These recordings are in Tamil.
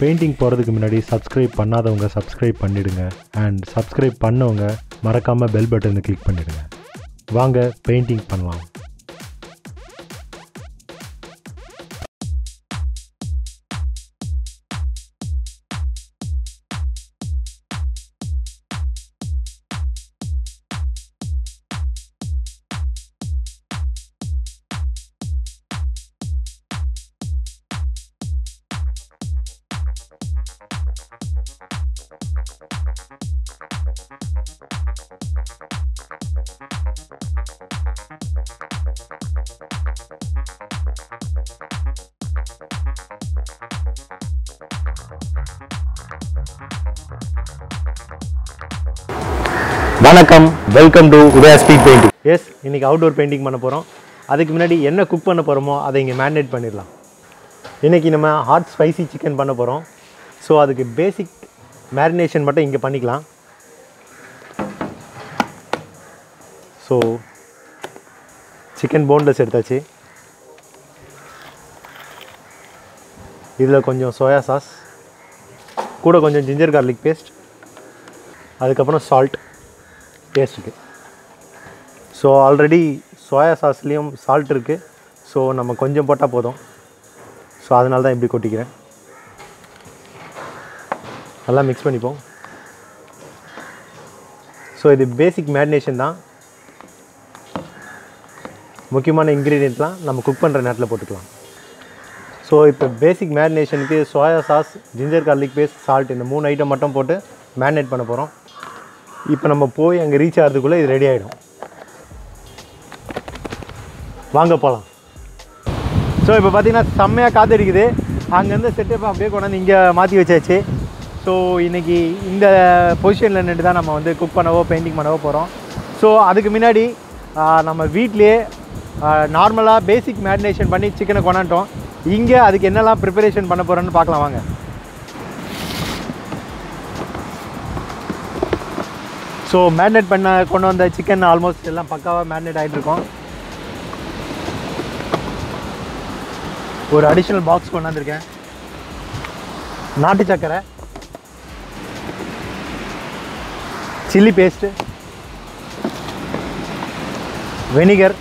பெயிண்டிங் போகிறதுக்கு முன்னாடி சப்ஸ்கிரைப் பண்ணாதவங்க சப்ஸ்கிரைப் பண்ணிடுங்க அண்ட் சப்ஸ்கிரைப் பண்ணவங்க மறக்காமல் பெல் பட்டனை கிளிக் பண்ணிடுங்க வாங்க பெயிண்டிங் பண்ணலாம் வணக்கம் welcome to Udaya speed painting எஸ் இன்றைக்கி அவுட்டோர் பெயிண்டிங் பண்ண போகிறோம் அதுக்கு முன்னாடி என்ன குக் பண்ண போகிறோமோ அதை இங்கே மேரினேட் பண்ணிடலாம் இன்றைக்கி நம்ம ஹாட் ஸ்பைசி சிக்கன் பண்ண போகிறோம் ஸோ அதுக்கு பேசிக் மேரினேஷன் மட்டும் இங்கே பண்ணிக்கலாம் ஸோ சிக்கன் போன்லெஸ் எடுத்தாச்சு இதில் கொஞ்சம் சோயா சாஸ் கூட கொஞ்சம் ஜிஞ்சர் கார்லிக் பேஸ்ட் அதுக்கப்புறம் சால்ட் டேஸ்ட்டுக்கு ஸோ ஆல்ரெடி சோயா சாஸ்லேயும் சால்ட் இருக்குது ஸோ நம்ம கொஞ்சம் போட்டால் போதும் ஸோ அதனால தான் இப்படி கொட்டிக்கிறேன் நல்லா மிக்ஸ் பண்ணிப்போம் ஸோ இது பேசிக் மேரினேஷன் தான் முக்கியமான இன்க்ரீடியண்ட்லாம் நம்ம குக் பண்ணுற நேரத்தில் போட்டுக்கலாம் ஸோ இப்போ பேசிக் மேரினேஷனுக்கு soya sauce ginger garlic paste salt இந்த மூணு ஐட்டம் மட்டும் போட்டு மேரினேட் பண்ண போகிறோம் இப்போ நம்ம போய் அங்கே ரீச் ஆகிறதுக்குள்ளே இது ரெடி ஆகிடும் வாங்க போகலாம் ஸோ இப்போ பார்த்தீங்கன்னா செம்மையாக காத்தடிக்குது அங்கேருந்து செட்டப் அப்படியே கொண்டாந்து இங்கே மாற்றி வச்சாச்சு ஸோ இன்றைக்கி இந்த பொசிஷனில் நின்று தான் நம்ம வந்து குக் பண்ணவோ பெயிண்டிங் பண்ணவோ போகிறோம் ஸோ அதுக்கு முன்னாடி ஆ, நம்ம வீட்லேயே நார்மலாக பேசிக் மேரினேஷன் பண்ணி சிக்கனை கொண்டாண்டோம் இங்கே அதுக்கு என்னெல்லாம் ப்ரிப்பரேஷன் பண்ண போகிறோன்னு பார்க்கலாம் வாங்க ஸோ மேரினேட் பண்ண கொண்டு வந்த சிக்கன் ஆல்மோஸ்ட் எல்லாம் பக்காவாக மேரினேட் ஆகிட்டு இருக்கோம் ஒரு அடிஷ்னல் பாக்ஸ் கொண்டாந்துருக்கேன் நாட்டு சக்கரை chilli paste vinegar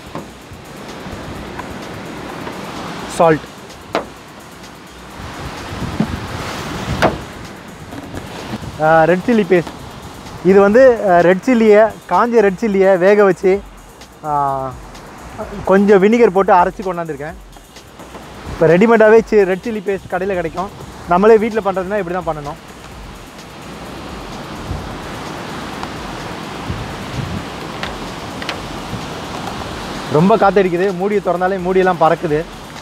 salt red chilli paste இது வந்து ரெட் சில்லியை காஞ்ச ரெட் சில்லியை வேக வச்சு ஆ, கொஞ்சம் வினிகர் போட்டு அரைச்சி கொண்டாந்துருக்கேன் இப்போ ரெடிமேடாகவே சி ரெட் சில்லி பேஸ்ட் கடையில் கிடைக்கும் நம்மளே வீட்டில் பண்ணுறதுனா இப்படி தான் பண்ணணும் ரொம்ப காத்தடிக்குது மூடியை திறந்தாலே மூடியெல்லாம் பறக்குது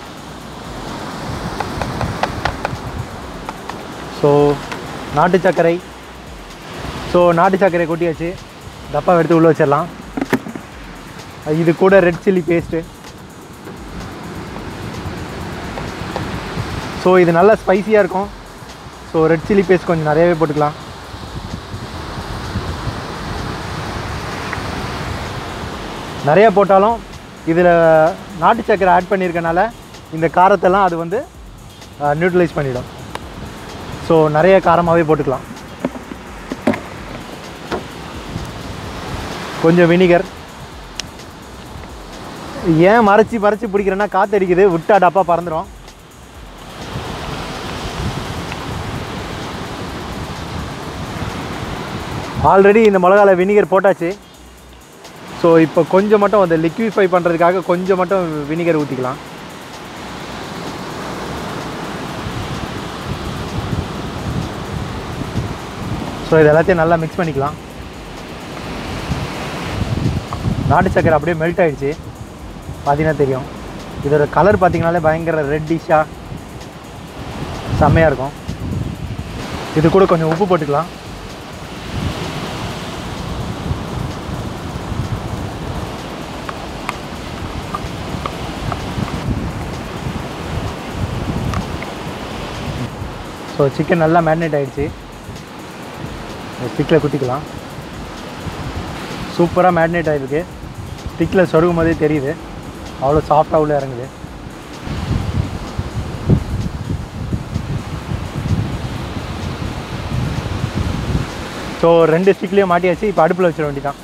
ஸோ நாட்டு சர்க்கரை ஸோ நாட்டு சர்க்கரை கொட்டியாச்சு டப்பா எடுத்து உள்ளே வச்சிடலாம் இது கூட ரெட் சில்லி பேஸ்ட்டு ஸோ இது நல்லா ஸ்பைசியாக இருக்கும் ஸோ ரெட் சில்லி பேஸ்ட் கொஞ்சம் நிறையவே போட்டுக்கலாம் நிறைய போட்டாலும் இதில் நாட்டு சர்க்கரை ஆட் பண்ணியிருக்கனால இந்த காரத்தெல்லாம் அது வந்து நியூட்ரலைஸ் பண்ணிடும் ஸோ நிறைய காரமாகவே போட்டுக்கலாம் கொஞ்சம் வினிகர் ஏன் மறைச்சி மறைச்சி பிடிக்கிறேன்னா காற்று அடிக்குது விட்டா டப்பா பறந்துடும் ஆல்ரெடி இந்த மிளகால வினிகர் போட்டாச்சு ஸோ இப்போ கொஞ்சம் மட்டும் அந்த லிக்விஃபை பண்ணுறதுக்காக கொஞ்சம் மட்டும் வினிகர் ஊற்றிக்கலாம் ஸோ இது எல்லாத்தையும் நல்லா மிக்ஸ் பண்ணிக்கலாம் நாட்டு சக்கரை அப்படியே மெல்ட் ஆயிடுச்சு பார்த்தீங்கன்னா தெரியும் இதோட கலர் பார்த்தீங்கனாலே பயங்கர ரெட்டிஷாக செம்மையாக இருக்கும் இது கூட கொஞ்சம் உப்பு போட்டுக்கலாம் ஸோ சிக்கன் நல்லா மேரினேட் ஆயிடுச்சு ஸ்டிக்கில் குத்திக்கலாம் சூப்பராக மேரினேட் ஆகிருக்கு ஸ்டிக்கில் சொருகும் போதே தெரியுது அவ்வளோ சாஃப்டாக உள்ள இறங்குது ஸோ ரெண்டு ஸ்டிக்லேயும் மாட்டியாச்சு இப்போ அடுப்பில் வச்சிட வேண்டியதான்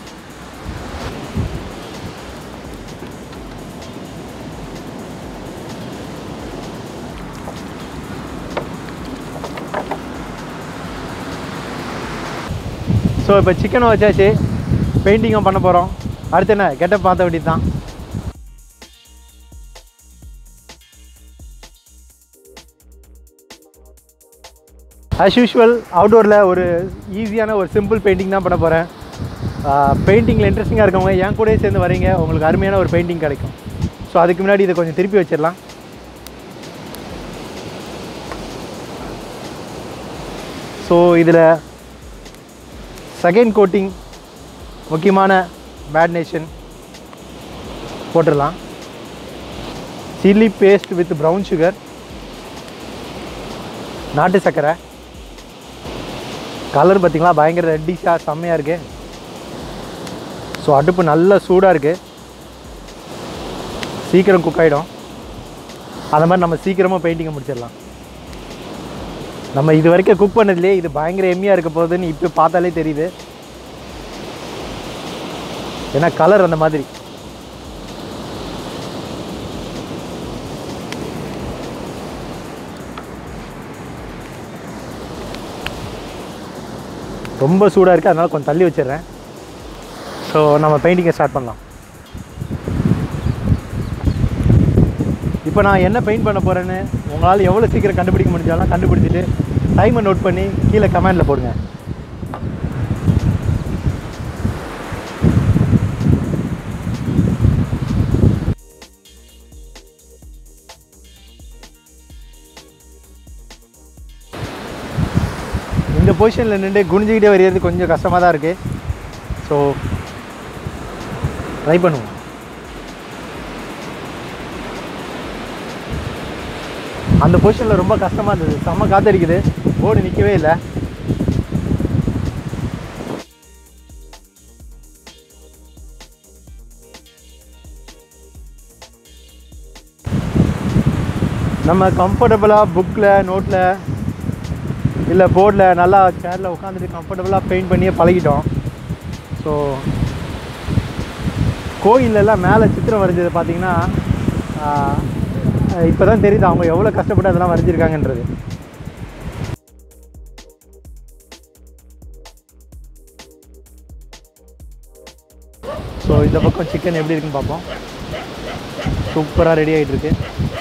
ஸோ இப்போ சிக்கனும் வச்சாச்சு பெயிண்டிங்கும் பண்ண போகிறோம் அடுத்து என்ன கெட்டப் பார்த்த வேண்டியது தான் ஆஸ் யூஷுவல் அவுட்டோரில் ஒரு ஈஸியான ஒரு சிம்பிள் பெயிண்டிங் தான் பண்ண போகிறேன் பெயிண்டிங்கில் இன்ட்ரெஸ்டிங்காக இருக்கவங்க என் கூடயே சேர்ந்து வரீங்க உங்களுக்கு அருமையான ஒரு பெயிண்டிங் கிடைக்கும் ஸோ அதுக்கு முன்னாடி இதை கொஞ்சம் திருப்பி வச்சிடலாம் ஸோ இதில் செகண்ட் கோட்டிங் முக்கியமான பேட் நேஷன் போட்டுடலாம் chilli paste with brown sugar நாட்டு சர்க்கரை கலர் பார்த்தீங்களா பயங்கர ரெட்டிஷாக செம்மையாக இருக்கு ஸோ அடுப்பு நல்ல சூடாக இருக்குது சீக்கிரம் குக் ஆகிடும் அந்த மாதிரி நம்ம சீக்கிரமாக பெயிண்டிங்கை முடிச்சிடலாம் நம்ம இது வரைக்கும் குக் பண்ணதுலேயே இது பயங்கர எம்மியாக இருக்க போகுதுன்னு இப்போ பார்த்தாலே தெரியுது ஏன்னா கலர் அந்த மாதிரி ரொம்ப சூடாக இருக்குது அதனால் கொஞ்சம் தள்ளி வச்சிடுறேன் ஸோ நம்ம பெயிண்டிங்கை ஸ்டார்ட் பண்ணலாம் இப்போ நான் என்ன பெயிண்ட் பண்ண போகிறேன்னு உங்களால் எவ்வளோ சீக்கிரம் கண்டுபிடிக்க முடிஞ்சாலும் கண்டுபிடிச்சிட்டு டைமை நோட் பண்ணி கீழே கமெண்டில் போடுங்க இந்த பொசிஷனில் நின்று குனிஞ்சிக்கிட்டே வரையிறது கொஞ்சம் கஷ்டமாக தான் இருக்குது ஸோ ட்ரை பண்ணுவோம் அந்த பொசிஷனில் ரொம்ப கஷ்டமாக இருந்தது செம்ம காத்தடிக்குது போர்டு நிற்கவே இல்லை நம்ம கம்ஃபர்டபுளாக புக்கில் நோட்டில் இல்லை போர்டில் நல்லா சேரில் உட்காந்துட்டு கம்ஃபர்டபுளாக பெயிண்ட் பண்ணியே பழகிட்டோம் ஸோ கோயிலெல்லாம் மேலே சித்திரம் வரைஞ்சது பார்த்தீங்கன்னா இப்போ தான் தெரியுது அவங்க எவ்வளோ கஷ்டப்பட்டு அதெல்லாம் வரைஞ்சிருக்காங்கன்றது ஸோ இந்த பக்கம் சிக்கன் எப்படி இருக்குன்னு பார்ப்போம் சூப்பராக ரெடி ஆகிட்டு இருக்கு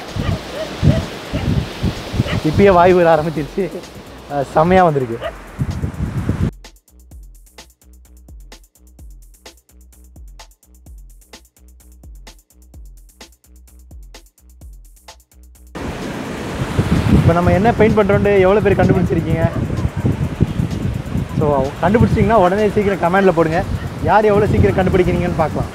இப்பயே வாய் வர ஆரம்பிச்சிருச்சு அஹ் செம்மையாக வந்திருக்கு இப்போ நம்ம என்ன பெயிண்ட் பண்ணுறோன்னு எவ்வளோ பேர் கண்டுபிடிச்சிருக்கீங்க ஸோ கண்டுபிடிச்சிங்கன்னா உடனே சீக்கிரம் கமெண்டில் போடுங்க யார் எவ்வளோ சீக்கிரம் கண்டுபிடிக்கிறீங்கன்னு பார்க்கலாம்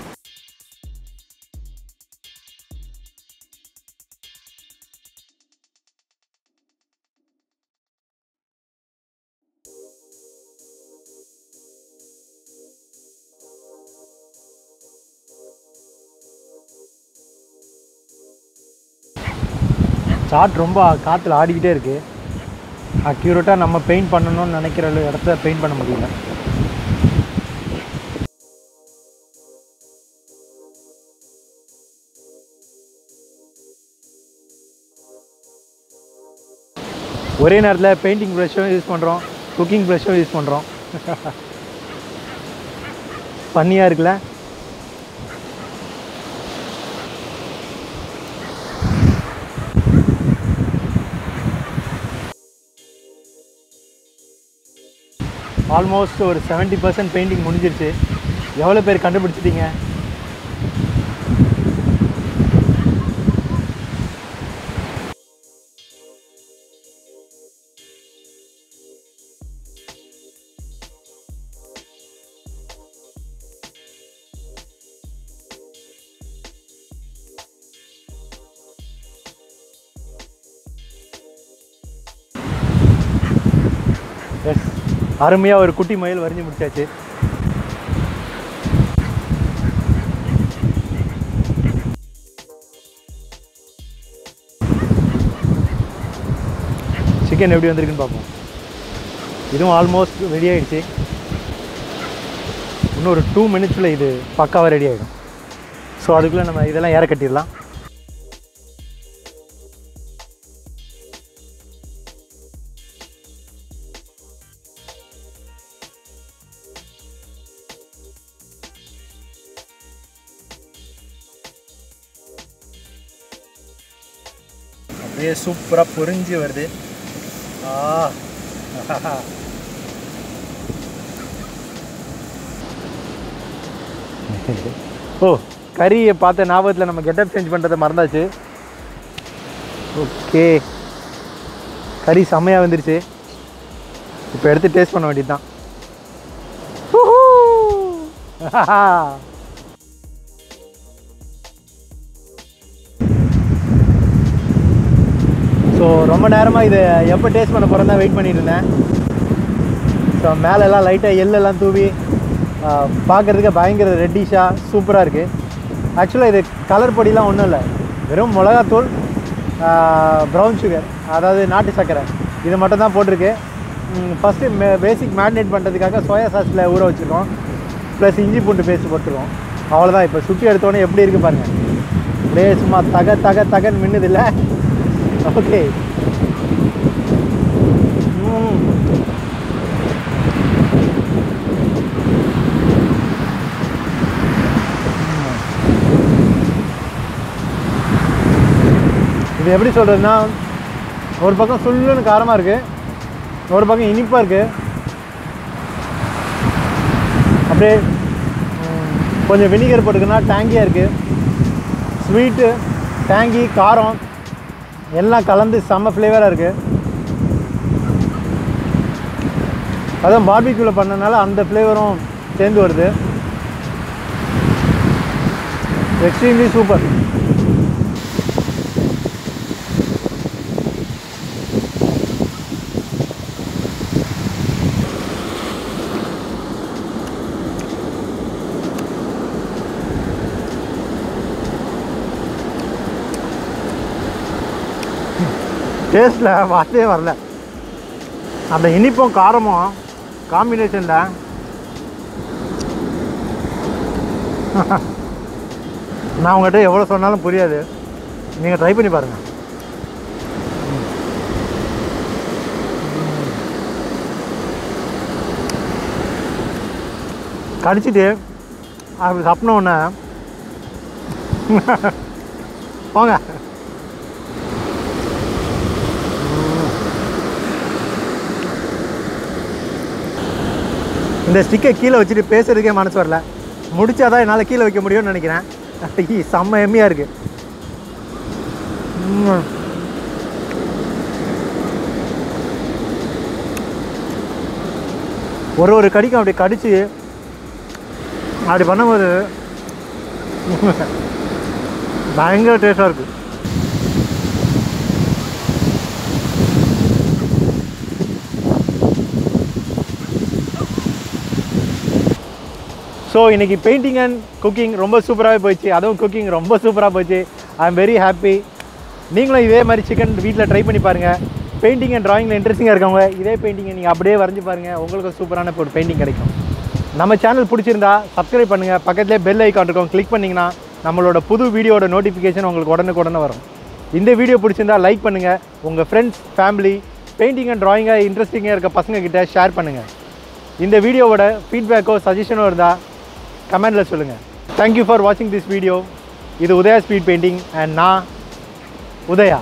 சாட் ரொம்ப காற்றுல ஆடிக்கிட்டே இருக்கு அக்யூரேட்டாக நம்ம பெயிண்ட் பண்ணணும்னு நினைக்கிற இடத்த பெயிண்ட் பண்ண முடியல ஒரே நேரத்தில் பெயிண்டிங் ப்ரஷ்ஷும் யூஸ் பண்ணுறோம் குக்கிங் ப்ரஷ்ஷும் யூஸ் பண்ணுறோம் பண்ணியாக இருக்குல்ல ஆல்மோஸ்ட் ஒரு 70% பர்சன்ட் பெயிண்டிங் முடிஞ்சிருச்சு எவ்வளோ பேர் கண்டுபிடிச்சிட்டீங்க எஸ் அருமையாக ஒரு குட்டி மயில் வரைஞ்சி முடிச்சாச்சு சிக்கன் எப்படி வந்திருக்குன்னு பார்ப்போம் இதுவும் ஆல்மோஸ்ட் ரெடி ஆயிடுச்சு இன்னும் ஒரு டூ மினிட்ஸில் இது பக்காவாக ரெடி ஆகிடும் ஸோ அதுக்குள்ளே நம்ம இதெல்லாம் ஏற கட்டிடலாம் அப்படியே சூப்பராக பொரிஞ்சு வருது ஆ ஓ கறியை பார்த்த ஞாபகத்தில் நம்ம கெட்டப் சேஞ்ச் பண்ணுறதை மறந்தாச்சு ஓகே கறி செம்மையாக வந்துருச்சு இப்போ எடுத்து டேஸ்ட் பண்ண வேண்டியது தான் ஸோ ரொம்ப நேரமாக இது எப்போ டேஸ்ட் பண்ண போகிறேன் தான் வெயிட் பண்ணிட்டு இருந்தேன் ஸோ மேலெல்லாம் லைட்டாக எள்ளெல்லாம் தூவி பார்க்குறதுக்கு பயங்கர ரெட்டிஷாக சூப்பராக இருக்குது ஆக்சுவலாக இது கலர் பொடிலாம் ஒன்றும் இல்லை வெறும் மிளகாத்தூள் ப்ரௌன் சுகர் அதாவது நாட்டு சர்க்கரை இது மட்டும் தான் போட்டிருக்கு ஃபஸ்ட்டு மே பேசிக் மேரினேட் பண்ணுறதுக்காக சோயா சாஸில் ஊற வச்சுருக்கோம் ப்ளஸ் இஞ்சி பூண்டு பேஸ்ட் போட்டுருக்கோம் அவ்வளோதான் இப்போ சுற்றி எடுத்தோடனே எப்படி இருக்குது பாருங்கள் அப்படியே சும்மா தக தக தகன்னு மின்னுது இல்லை ஓகே இது எப்படி சொல்கிறதுனா ஒரு பக்கம் சுள்ளுன்னு காரமாக இருக்குது ஒரு பக்கம் இனிப்பாக இருக்குது அப்படியே ம், கொஞ்சம் வினிகர் போட்டுக்குன்னா டேங்கியாக இருக்குது ஸ்வீட்டு டேங்கி காரம் எல்லாம் கலந்து செம்ம ஃப்ளேவராக இருக்குது அதான் பார்பிக்யூவில் பண்ணனால அந்த ஃப்ளேவரும் சேர்ந்து வருது எக்ஸ்ட்ரீம்லி சூப்பர் டேஸ்ட்டில் வார்த்தையே வரல அந்த இனிப்பும் காரமும் காம்பினேஷனில் நான் உங்கள்கிட்ட எவ்வளோ சொன்னாலும் புரியாது நீங்கள் ட்ரை பண்ணி பாருங்கள் கடிச்சிட்டு அப்படி சப்பின உடனே போங்க இந்த ஸ்டிக்கை கீழே வச்சுட்டு பேசுறதுக்கே மனசு வரல முடிச்சாதான் என்னால் கீழே வைக்க முடியும்னு நினைக்கிறேன் ஐய, செம்ம எம்மியாக இருக்கு ம். ஒரு ஒரு கடிக்கும் அப்படி கடிச்சு அப்படி பண்ணும்போது பயங்கர டேஸ்டாக இருக்குது ஸோ இன்றைக்கி பெயிண்டிங் அண்ட் குக்கிங் ரொம்ப சூப்பராகவே போச்சு அதுவும் குக்கிங் ரொம்ப சூப்பராக போச்சு ஐ எம் வெரி ஹாப்பி நீங்களும் இதே மாதிரி சிக்கன் வீட்டில் ட்ரை பண்ணி பாருங்கள் பெயிண்டிங் அண்ட் ட்ராயிங்கில் இன்ட்ரெஸ்டிங்காக இருக்கவங்க இதே பெயிண்டிங்கை நீங்கள் அப்படியே வரைஞ்சி பாருங்கள் உங்களுக்கு சூப்பரான ஒரு பெயிண்டிங் கிடைக்கும் நம்ம சேனல் பிடிச்சிருந்தா சப்ஸ்கிரைப் பண்ணுங்கள் பக்கத்துலேயே பெல் ஐக்கான் இருக்கும் கிளிக் பண்ணிங்கன்னா நம்மளோட புது வீடியோட நோட்டிஃபிகேஷன் உங்களுக்கு உடனுக்குடனே வரும் இந்த வீடியோ பிடிச்சிருந்தா லைக் பண்ணுங்கள் உங்கள் ஃப்ரெண்ட்ஸ் ஃபேமிலி பெயிண்டிங் அண்ட் ட்ராயிங்காக இன்ட்ரெஸ்டிங்காக இருக்க பசங்க கிட்ட ஷேர் பண்ணுங்கள் இந்த வீடியோவோட ஃபீட்பேக்கோ சஜஷனோ இருந்தால் கமெண்டில் சொல்லுங்கள் தேங்க்யூ ஃபார் வாட்சிங் திஸ் வீடியோ இது உதயா ஸ்பீட் பெயிண்டிங் அண்ட் நான் உதயா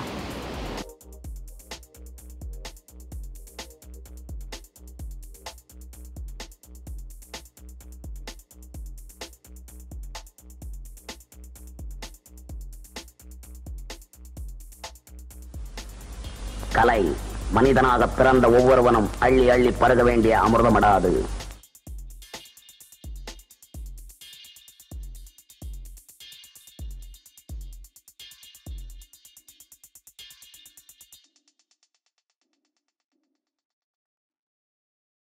கலை மனிதனாக பிறந்த ஒவ்வொருவனும் அள்ளி அள்ளி பருக வேண்டிய அமிர்தமடாது